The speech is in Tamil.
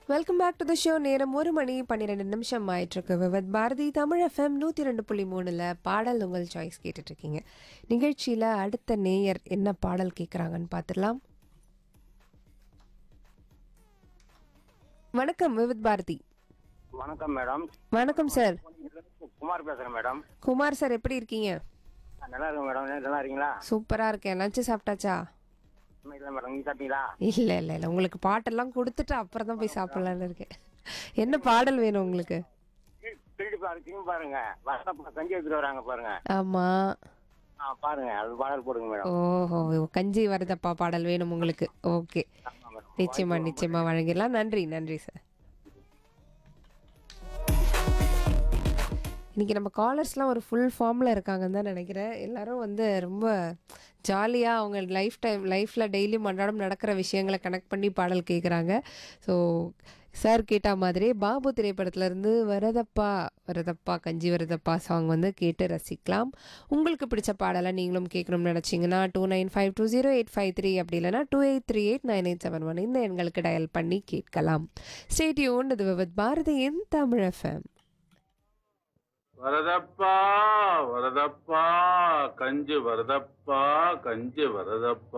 welcome back to the show நேரம் ஒரு மணி பன்னிரெண்டு நிமிஷம் ஆயிட்டிருக்கு விவத் பாரதி தமிழ் எஃப்எம் நூற்றி ரெண்டு புள்ளி மூணில் பாடல் உங்கள் சாய்ஸ் கேட்டுட்ருக்கீங்க நிகழ்ச்சியில் அடுத்த நேயர் என்ன பாடல் கேட்குறாங்கன்னு பார்த்துடலாம் வணக்கம் விவித் பாரதி வணக்கம் மேடம் வணக்கம் சார் குமார் பேசுறேன் மேடம் குமார் சார் எப்படி இருக்கீங்க நல்லா இருக்கேன் மேடம் நீங்க நல்லா இருக்கீங்களா சூப்பராக இருக்கேன் லஞ்சு சாப்பிட்டாச்சா இன்னும் இல்லை மேடம் நீங்க சாப்பிட்டீங்களா இல்லை இல்லை இல்லை உங்களுக்கு பாட்டெல்லாம் கொடுத்துட்டு அப்புறம் தான் போய் சாப்பிட்லான்னு இருக்கேன் என்ன பாடல் வேணும் உங்களுக்கு திருடி பாருங்க பாருங்க வரப்ப கஞ்சி எடுத்துட்டு வராங்க பாருங்க ஆமாம் ஆ பாருங்க அது பாடல் போடுங்க மேடம் ஓஹோ கஞ்சி வருதப்பா பாடல் வேணும் உங்களுக்கு ஓகே ஆமா மேடம் நிச்சயமா நிச்சயமா வழங்கிடலாம் நன்றி நன்றி சார் இன்னைக்கு நம்ம காலர்ஸ்லாம் ஒரு ஃபுல் ஃபார்மில் இருக்காங்கன்னு தான் நினைக்கிறேன் எல்லாரும் வந்து ரொம்ப ஜாலியாக அவங்க லைஃப் டைம் லைஃப்பில் டெய்லியும் அன்றாடம் நடக்கிற விஷயங்களை கனெக்ட் பண்ணி பாடல் கேட்குறாங்க ஸோ சார் கேட்ட மாதிரி பாபு திரைப்படத்துலேருந்து வரதப்பா வரதப்பா கஞ்சி வரதப்பா சாங் வந்து கேட்டு ரசிக்கலாம் உங்களுக்கு பிடிச்ச பாடலை நீங்களும் கேட்கணும்னு நினச்சிங்கன்னா two nine five two zero eight five three அப்படி இல்லைனா two eight three eight nine eight seven one இந்த எண்களுக்கு டயல் பண்ணி கேட்கலாம் ஸ்டேடியோன் இது வித் பாரதியின் தமிழ் எஃப்எம் வரதப்பா வரதப்பா கஞ்சி வரதப்பா கஞ்சி வரதப்பா